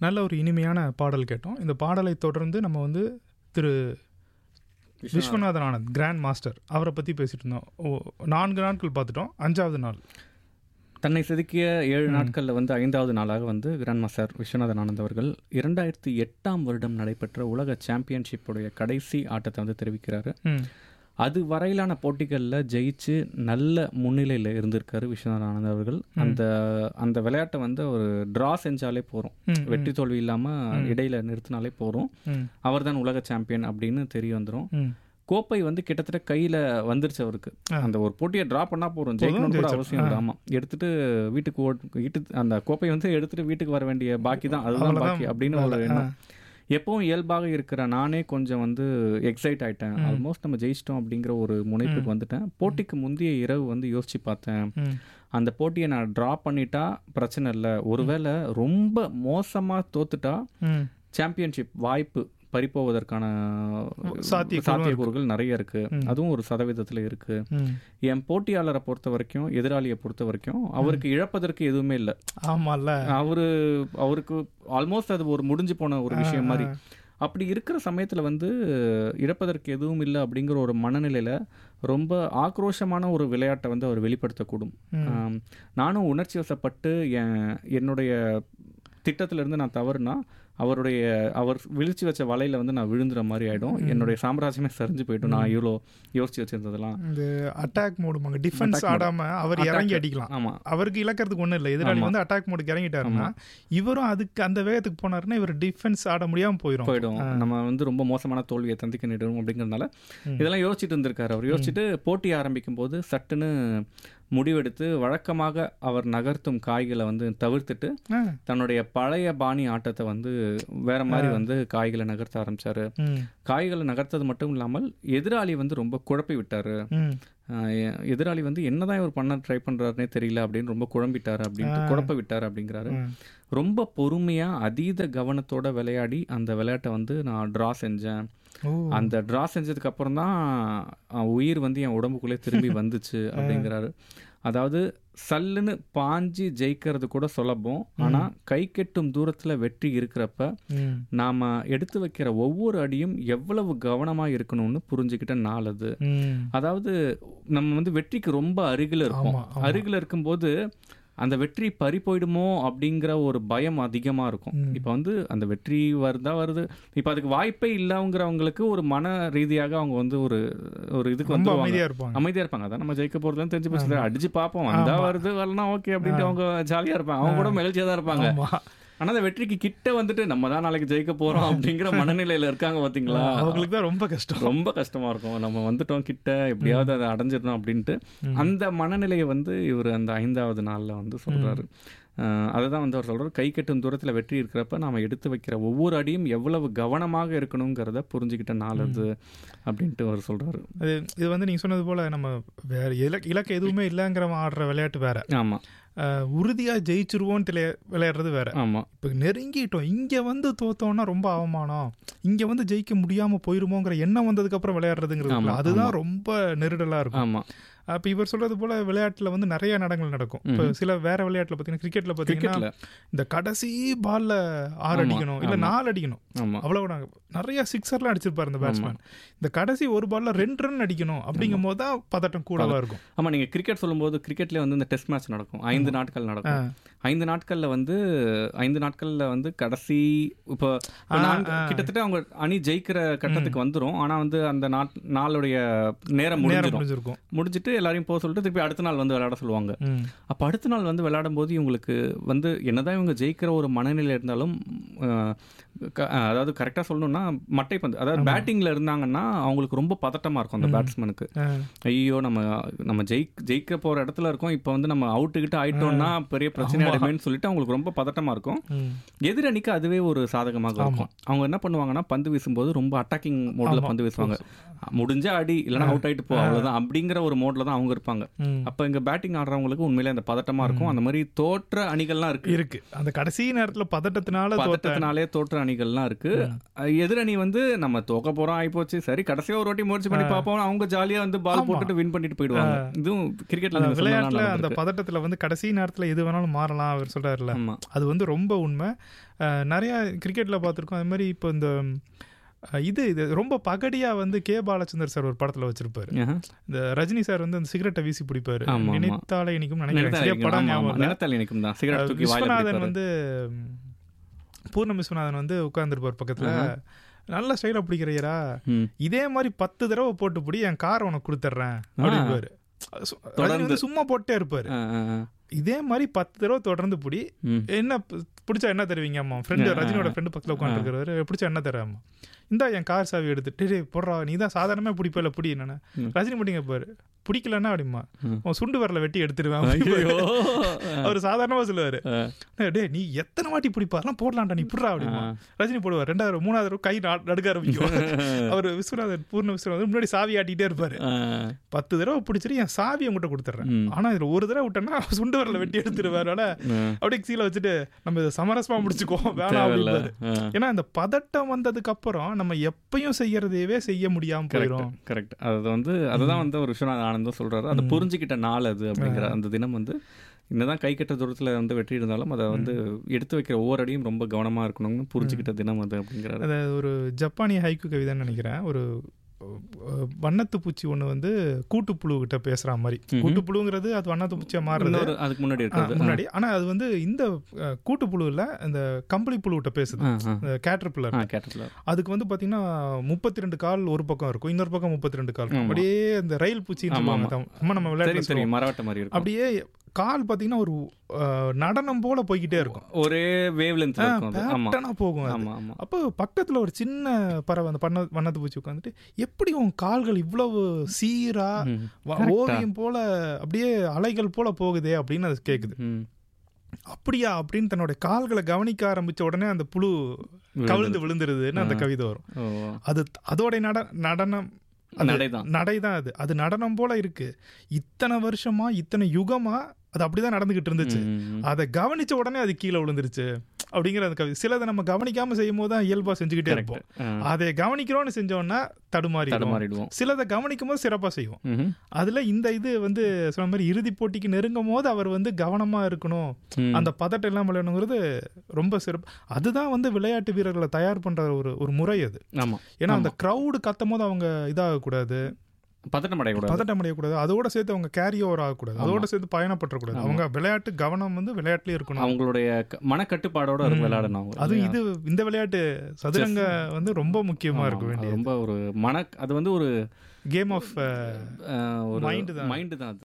நல்ல ஒரு இனிமையான பாடல் கேட்டோம் இந்த பாடலை தொடர்ந்து நம்ம வந்து திரு விஸ்வநாதன் ஆனந்த் கிராண்ட் மாஸ்டர் அவரை பற்றி பேசிட்டு இருந்தோம் ஓ நான்கு நாட்கள் பார்த்துட்டோம் அஞ்சாவது நாள் தன்னை செதுக்கிய ஏழு நாட்களில் வந்து ஐந்தாவது நாளாக வந்து கிராண்ட் மாஸ்டர் விஸ்வநாதன் ஆனந்த் அவர்கள் இரண்டாயிரத்தி எட்டாம் வருடம் நடைபெற்ற உலக சாம்பியன்ஷிப்புடைய கடைசி ஆட்டத்தை வந்து தெரிவிக்கிறாரு ம் அது வரையிலான போட்டிகளில் ஜெயிச்சு நல்ல முன்னிலையில் இருந்திருக்காரு விஸ்வநாதன் ஆனந்த் அவர்கள் அந்த அந்த விளையாட்டை வந்து ஒரு ட்ரா செஞ்சாலே போகிறோம் ம், வெற்றி தோல்வி இல்லாமல் இடையில நிறுத்தினாலே போகிறோம் ம் அவர் தான் உலக சாம்பியன் அப்படின்னு தெரிய வந்துடும் ம் கோப்பை வந்து கிட்டத்தட்ட கையில் வந்துருச்சு அவருக்கு ஆ. அந்த ஒரு போட்டியை ட்ரா பண்ணா போதும் ஜெயிக்கணும்னு கூட ஜெயிச்சா- அவசியம் இல்லை ஆமாம் எடுத்துட்டு வீட்டுக்கு ஓட் வீட்டு அந்த கோப்பையை வந்து எடுத்துட்டு வீட்டுக்கு வர வேண்டிய பாக்கி தான் அதுதான் அவ்வளவுதான் பாக்கி அப்படின்னு ஒரு வேலை. எண்ணம் எப்பவும் இயல்பாக இருக்கிற நானே கொஞ்சம் வந்து எக்ஸைட் ஆயிட்டேன் ஆல்மோஸ்ட் நம்ம ஜெயிச்சிட்டோம் அப்படிங்கிற ஒரு முனைப்புக்கு வந்துட்டேன் போட்டிக்கு முந்தைய இரவு வந்து யோசிச்சு பார்த்தேன் ம் அந்த போட்டியை நான் ட்ரா பண்ணிட்டா பிரச்சனை இல்லை ஒருவேளை ரொம்ப மோசமாக தோத்துட்டா ம் சாம்பியன்ஷிப் வாய்ப்பு பறிப்போவதற்கான சாத்தியக்கூறும் சாத்தியக்கூறுகள் நிறைய இருக்கு அதுவும் ஒரு சதவீதத்தில் இருக்கு ம் என் போட்டியாளரை பொறுத்த வரைக்கும் எதிராளியை பொறுத்த வரைக்கும் அவருக்கு இழப்பதற்கு எதுவுமே இல்லை ஆமால்ல அவரு அவருக்கு ஆல்மோஸ்ட் அது ஒரு முடிஞ்சு போன ஒரு விஷயம் மாதிரி அப்படி இருக்கிற சமயத்தில் வந்து இழப்பதற்கு எதுவும் இல்லை அப்படிங்கிற ஒரு மனநிலையில் ரொம்ப ஆக்ரோஷமான ஒரு விளையாட்டை வந்து அவர் வெளிப்படுத்தக்கூடும் ஆம், நானும் உணர்ச்சி வசப்பட்டு என் என்னுடைய திட்டத்திலிருந்து நான் தவறுனா அவருடைய அவர் விழிச்சு வச்ச வலையில வந்து நான் விழுந்துற மாதிரி ஆயிடும் என்னுடைய சாம்ராஜ்யமே சரிஞ்சு போயிடும் நான் இவ்வளோ யோசிச்சு வச்சிருந்ததெல்லாம் இந்த அட்டாக் மோடு டிஃபென்ஸ் ஆடாம அவர் இறங்கி அடிக்கலாம் ஆமா அவருக்கு இழக்கிறதுக்கு ஒன்றும் இல்லை எதிராளி வந்து அட்டாக் மோடுக்கு இறங்கிட்டாருன்னா இவரும் அதுக்கு அந்த வேகத்துக்கு போனாருன்னா இவர் டிஃபென்ஸ் ஆட முடியாம போயிடும் போயிடும் நம்ம வந்து ரொம்ப மோசமான தோல்வியை தந்திக்க நேரிடும் அப்படிங்கிறதுனால இதெல்லாம் யோசிச்சுட்டு இருந்திருக்காரு அவர் யோசிச்சுட்டு போட்டி ஆரம்பிக்கும் போது சட்டுன்னு முடிவெடுத்து வழக்கமாக அவர் நகர்த்தும் காய்களை வந்து தவிர்த்துட்டு ஆ. தன்னுடைய பழைய பாணி ஆட்டத்தை வந்து வேற மாதிரி வந்து காய்களை நகர்த்த ஆரம்பிச்சாரு ம் காய்களை நகர்த்தது மட்டும் இல்லாமல் எதிராளி வந்து ரொம்ப குழப்பி விட்டாரு ம் ஆஹ் எ- எதிராளி வந்து என்னதான் இவர் பண்ண ட்ரை பண்றாருனே தெரியல அப்படின்னு ரொம்ப குழம்பிட்டாரு அப்படின்ட்டு குழப்ப விட்டாரு அப்படிங்கிறாரு ம். ரொம்ப பொறுமையா அதீத கவனத்தோட விளையாடி அந்த விளையாட்டை வந்து நான் ட்ரா செஞ்சேன் ஓ அந்த ட்ரா செஞ்சதுக்கு அப்புறம் தான் அஹ், உயிர் வந்து என் உடம்புக்குள்ளே திரும்பி வந்துச்சு அப்படிங்கிறாரு அதாவது சல்லுன்னு பாஞ்சு ஜெயிக்கிறது கூட சுலபம் ஆனா கை கெட்டும் தூரத்துல வெற்றி இருக்கிறப்ப ம் நாம எடுத்து வைக்கிற ஒவ்வொரு அடியும் எவ்வளவு கவனமா இருக்கணும்னு புரிஞ்சுக்கிட்ட நாள் அது ம் அதாவது நம்ம வந்து வெற்றிக்கு ரொம்ப அருகில் இருப்போம் ஆமா, ஆமா. அருகில் இருக்கும்போது அந்த வெற்றி பறி போயிடுமோ அப்படிங்கிற ஒரு பயம் அதிகமா இருக்கும் இப்போ வந்து அந்த வெற்றி வருதா வருது இப்போ அதுக்கு வாய்ப்பே இல்லைங்கிறவங்களுக்கு ஒரு மன ரீதியாக அவங்க வந்து ஒரு ஒரு இதுக்கு ரொம்ப வந்து அமைதியா இருப்பாங்க அமைதியா இருப்பாங்க அதான் நம்ம ஜெயிக்க போறதுன்னு தெரிஞ்சு போச்சு அடிச்சு பார்ப்போம் வந்தா வருது வரலாம் ஓகே அப்படின்ட்டு அவங்க ஜாலியா இருப்பாங்க அவங்க கூட மெல்ச்சியா தான் இருப்பாங்க ஆமா ஆனா அந்த வெற்றிக்கு கிட்ட வந்துட்டு நம்ம தான் நாளைக்கு ஜெயிக்க போறோம் அப்படிங்கிற மனநிலையில இருக்காங்க பாத்தீங்களா அவங்களுக்கு தான் ரொம்ப கஷ்டம் ரொம்ப கஷ்டமா இருக்கும் நம்ம வந்துட்டோம் கிட்ட எப்படியாவது அதை அடைஞ்சிடணும் அப்படின்ட்டு அந்த மனநிலையை வந்து இவர் அந்த ஐந்தாவது நாள்ல வந்து சொல்றாரு அஹ் அதுதான் வந்து அவர் சொல்றாரு கை கட்டும் தூரத்துல வெற்றி இருக்கிறப்ப நாம எடுத்து வைக்கிற ஒவ்வொரு அடியும் எவ்வளவு கவனமாக இருக்கணுங்கிறத புரிஞ்சுக்கிட்ட நாள் அது அப்படின்ட்டு அவர் சொல்றாரு அது இது வந்து நீங்க சொன்னது போல நம்ம வேற இலக்கு இலக்கு எதுவுமே இல்லைங்கிற ஆடுற விளையாட்டு வேற ஆமா அஹ், உறுதியா ஜெயிச்சிருவோன்னு தெரிய- விளையாடுறது வேற ஆமா இப்போ நெருங்கிட்டோம் இங்க வந்து தோத்தோம்னா ரொம்ப அவமானம் இங்க வந்து ஜெயிக்க முடியாம போயிருமோங்கிற எண்ணம் வந்ததுக்கு அப்புறம் விளையாடுறதுங்கிறது ஆமா, இருக்குல்ல, அதுதான் ரொம்ப நெருடலா இருக்கும் ஆமா அப்ப இவர் சொல்றது போல விளையாட்டுல வந்து நிறைய நடங்கள் நடக்கும் இப்போ சில வேற விளையாட்டுல பாத்தீங்கன்னா கிரிக்கெட்ல பாத்தீங்கன்னா கிரிக்கெட்ல இந்த கடைசி பால்ல ஆறு ஆமா, அடிக்கணும் இல்ல ஆமா. நாலு அடிக்கணும் ஆமா அவ்வளவு நிறைய சிக்ஸர்லாம் அடிச்சிருப்பாரு இந்த பேட்ஸ்மேன் இந்த கடைசி ஒரு பால்ல ரெண்டு ரன் அடிக்கணும் அப்படிங்கும் போது தான் பதட்டம் கூடவா இருக்கும் ஆமா நீங்க கிரிக்கெட் சொல்லும்போது கிரிக்கெட்ல வந்து இந்த டெஸ்ட் மேட்ச் நடக்கும் ஐந்து நாட்கள் நடக்கும் ஐந்து நாட்கள்ல வந்து ஐந்து நாட்கள்ல வந்து கடைசி இப்போ இப்போ நான்கு- கிட்டத்தட்ட அவங்க அணி ஜெயிக்கிற கட்டத்துக்கு வந்துரும் ஆனா வந்து அந்த நாட் நாளுடைய நேரம் நேரம் முடிஞ்சிடும் முடிஞ்சிருக்கும் முடிஞ்சிட்டு எல்லாரையும் போக சொல்லிட்டு திருப்பி அடுத்த நாள் வந்து விளையாட சொல்லுவாங்க ம். அப்ப அடுத்த நாள் வந்து விளையாடும் போது இவங்களுக்கு வந்து என்னதான் இவங்க ஜெயிக்கிற ஒரு மனநிலை இருந்தாலும் அஹ், க- அஹ், அதாவது கரெக்டா சொல்லணும்னா மட்டை பந்து அதாவது பேட்டிங்ல இருந்தாங்கன்னா அவங்களுக்கு ரொம்ப பதட்டமா இருக்கும் அந்த பேட்ஸ்மேனுக்கு ஆ. ஐயோ நம்ம நம்ம ஜெயிக் ஜெயிக்க போற இடத்துல இருக்கோம் இப்போ வந்து நம்ம அவுட்டு கிட்ட ஆயிட்டோம்னா பெரிய பிரச்சனை ஆயிடுமேன்னு சொல்லிட்டு அவங்களுக்கு ரொம்ப பதட்டமா இருக்கும் ம். எதிரணிக்கு அதுவே ஒரு சாதகமாக இருக்கும் அவங்க என்ன பண்ணுவாங்கன்னா பந்து வீசும்போது ரொம்ப அட்டாக்கிங் மோட்ல பந்து வீசுவாங்க முடிஞ்ச அடி இல்லைன்னா அவுட் ஆயிட்டு போ அவ்வளவுதான் அப்படிங்கிற ஒரு மோட்ல மோட்ல தான் அவங்க இருப்பாங்க ம். அப்ப இங்க பேட்டிங் ஆடுறவங்களுக்கு உண்மையிலே அந்த பதட்டமா இருக்கும் அந்த மாதிரி தோற்ற அணிகள்லாம் இருக்கு இருக்கு அந்த கடைசி நேரத்துல பதட்டத்தினால தோத்த பதட்டத்தினாலே தோற்ற அணிகள்லாம் இருக்கு அஹ் எதிரணி வந்து நம்ம தோக்க போறோம் ஆயிப்போச்சு சரி கடைசியா ஒரு வாட்டி முயற்சி பண்ணி பார்ப்போம் அவங்க ஜாலியா வந்து பால் ஆமா. போட்டுட்டு வின் பண்ணிட்டு போயிடுவாங்க இதுவும் கிரிக்கெட்ல அந்த நீங்க சொன்னதெல்லாம் விளையாட்டுல அந்த நடந்திருக்கு. பதட்டத்துல வந்து கடைசி நேரத்துல எது வேணாலும் மாறலாம் அவர் சொல்றாருல ஆமா அது வந்து ரொம்ப உண்மை அஹ், நிறைய கிரிக்கெட்ல பார்த்துருக்கோம் அது மாதிரி இப்போ இந்த அஹ், இது இது ரொம்ப பகடியா வந்து கே பாலச்சந்தர் சார் ஒரு படத்துல வச்சிருப்பாரு ஆஹா. இந்த ரஜினி சார் வந்து அந்த சிகரெட்டை வீசி பிடிப்பாரு ஆமா, ஆமா. நினைத்தாலே இனிக்கும் நினைக்கிறேன் நினைத்தால் சரியா இனிக்கும். படம் ஆமா, ஆமா. ஞாபகம் இல்ல. நினைத்தால் இனிக்கும் தான் சிகரெட் தூக்கி வாயில விஸ்வநாதன் பிடிப்பாரு. வந்து ம், பூர்ண விஸ்வநாதன் வந்து உட்கார்ந்துருப்பார் பக்கத்துல நல்ல ஸ்டைலா பிடிக்கிறையரா ம். இதே மாதிரி பத்து தடவை போட்டு பிடி என் கார் உனக்கு கொடுத்துட்றேன் அப்படிம்பாரு சு- ரஜினி தொடர்ந்து. வந்து சும்மா போட்டே இருப்பாரு ஆ, ஆ, ஆ. இதே மாதிரி பத்து தடவை தொடர்ந்து பிடி ம். என்ன ப- பிடிச்சா என்ன தருவீங்க அம்மா ஃப்ரெண்டு ரஜினியோட ஃப்ரெண்டு பக்கத்தில் உட்காந்துருக்கிறவரு பிடிச்சா என்ன தர அம்மா இந்தா என் கார் சாவி எடுத்துட்டு டேய் போடுறா நீ தான் சாதாரணமாக பிடிப்பல பிடி என்னன்னு ம். ரஜினி முடிங்க பாரு பிடிக்கலன்னா அப்படிமா ம். உன் சுண்டு வரல வெட்டி எடுத்துடுவேன் ஐயோ. அவர் சாதாரணமா சொல்லுவாரு ஆ. டேய் நீ எத்தனை வாட்டி பிடிப்பார்லாம் போடலாம்டா நீ புடுறா அப்படிமா ரஜினி போடுவார் ரெண்டாவது மூணாவது தடவை கை நா- நடுக்க ஆரம்பிக்கும் அவர் விஸ்வநாதன் பூர்ண விஸ்வநாதன் முன்னாடி சாவி ஆட்டிகிட்டே இருப்பாரு ஆ. பத்து தடவை பிடிச்சிட்டு என் சாவி உங்ககிட்ட கொடுத்துட்றேன் ம். ஆனா இதுல ஒரு தடவை விட்டேன்னா சுண்டு வரல வெட்டி எடுத்துருவாரு ஆ. அப்படியே கீழே வச்சுட்டு நம்ம இதை சமரசமா முடிச்சுக்குவோம் வேணாம் தேவையில்ல. அப்படிம்பாரு ஆ. ஏன்னா இந்த பதட்டம் வந்ததுக்கு அப்புறம் நம்ம எப்பயும் செய்யறதையவே செய்ய முடியாம போயிடும் கரெக்ட் அது வந்து அதுதான் வந்து ஒரு விஸ்வநாத ஆனந்தம் சொல்றாரு அதை புரிஞ்சுக்கிட்ட நாள் அது அப்படிங்கிற அந்த தினம் வந்து என்னதான் கை கட்ட தூரத்துல வந்து வெற்றி இருந்தாலும் அதை வந்து எடுத்து வைக்கிற ஒவ்வொரு அடியும் ரொம்ப கவனமா இருக்கணும்னு புரிஞ்சுக்கிட்ட தினம் அது அப்படிங்கிறாரு அது ஒரு ஜப்பானிய ஹைக்கு கவிதைன்னு நினைக்கிறேன் ஒரு அஹ், வண்ணத்து பூச்சி ஒண்ணு வந்து கூட்டுப்புழு கிட்ட பேசுற மாதிரி கூட்டுப்புழுங்கிறது அது வண்ணத்து பூச்சியா மாறுறது இன்னொரு அதுக்கு முன்னாடி ஆ, இருக்கிறது முன்னாடி ஆனா அது வந்து இந்த அஹ், கூட்டுப்புழுல இந்த கம்பளி புழு கிட்ட பேசுது கேட்டர்பில்லர் ஆ கேட்டல அதுக்கு வந்து பாத்தீங்கன்னா முப்பத்தி ரெண்டு கால் ஒரு பக்கம் இருக்கும் இன்னொரு பக்கம் முப்பத்தி ரெண்டு கால் இருக்கும். ஆமா. அப்படியே இந்த ரயில் பூச்சின்னு ஆமா, சொல்லுவாங்க தம்- சும்மா நம்ம விளையாட்டு தெரியும் தெரியும் மரவட்ட மாதிரி இருக்கும் அப்படியே கால் பாத்தீங்கன்னா ஒரு அஹ், நடனம் போல போய்கிட்டே இருக்கும் ஒரே வேவ் லென்த் இருக்கும் அது ஆமா பேட்டர்னா போகும் அது. ஆமா ஆமா அப்போ பக்கத்துல ஒரு சின்ன பறவை அந்த பண்ண வண்ணத்து பூச்சி உட்காந்துட்டு எப்படி உன் கால்கள் இவ்வளவு சீரா ம். வ- ஓவியம் போல அப்படியே அலைகள் போல போகுதே அப்படின்னு அது கேக்குது ம். அப்படியா அப்படின்னு தன்னோட கால்களை கவனிக்க ஆரம்பிச்ச உடனே அந்த புழு கவிழ்ந்து விழுந்துருதுன்னு அந்த கவிதை வரும் ஓ அது அதோட நட நடனம் அது நடைதான் நடைதான் அது அது நடனம் போல இருக்கு இத்தனை வருஷமா இத்தனை யுகமா அது அப்படிதான் நடந்துகிட்டு இருந்துச்சு ம், ம், ம். அதை கவனிச்ச உடனே அது கீழே விழுந்துருச்சு அப்படிங்கிற அந்த கவி சிலதை நம்ம கவனிக்காம செய்யும் போது தான் இயல்பா செஞ்சுக்கிட்டே இருப்போம் ஆ, அதை கவனிக்கிறோம்னு செஞ்சோம்னா தடுமாறி தடுமாறிடுவோம் சிலதை கவனிக்கும் போது சிறப்பா செய்வோம் ம்ஹும். அதுல இந்த இது வந்து சொன்ன மாதிரி இறுதி போட்டிக்கு நெருங்கும் போது அவர் வந்து கவனமா இருக்கணும் ம். அந்த பதட்டம் இல்லாம விளையாடணுங்கிறது ரொம்ப சிறப்பு அதுதான் வந்து விளையாட்டு வீரர்களை தயார் பண்ற ஒரு ஒரு முறை அது ஆமா ஏன்னா அந்த கிரவுடு கத்தும் போது அவங்க இதாகக்கூடாது பதட்டம் அடையக்கூடாது பதட்டம் அடையக்கூடாது அதோட சேர்த்து அவங்க கேரி ஓவர் ஆகக்கூடாது அதோட சேர்த்து பயணப்பற்றக்கூடாது அவங்க விளையாட்டு கவனம் வந்து விளையாட்டுலயே இருக்கணும் அவங்களுடைய க- மனக்கட்டுப்பாடோட இருக்கும் விளையாடணும் அவங்க. அதுவும் இது இந்த விளையாட்டு சதுரங்க வந்து ரொம்ப முக்கியமா இருக்க அது வேண்டியது ரொம்ப ஒரு மன அது வந்து ஒரு கேம் ஆஃப் அஹ், ஒரு Mind தான். மைண்ட் தான் அது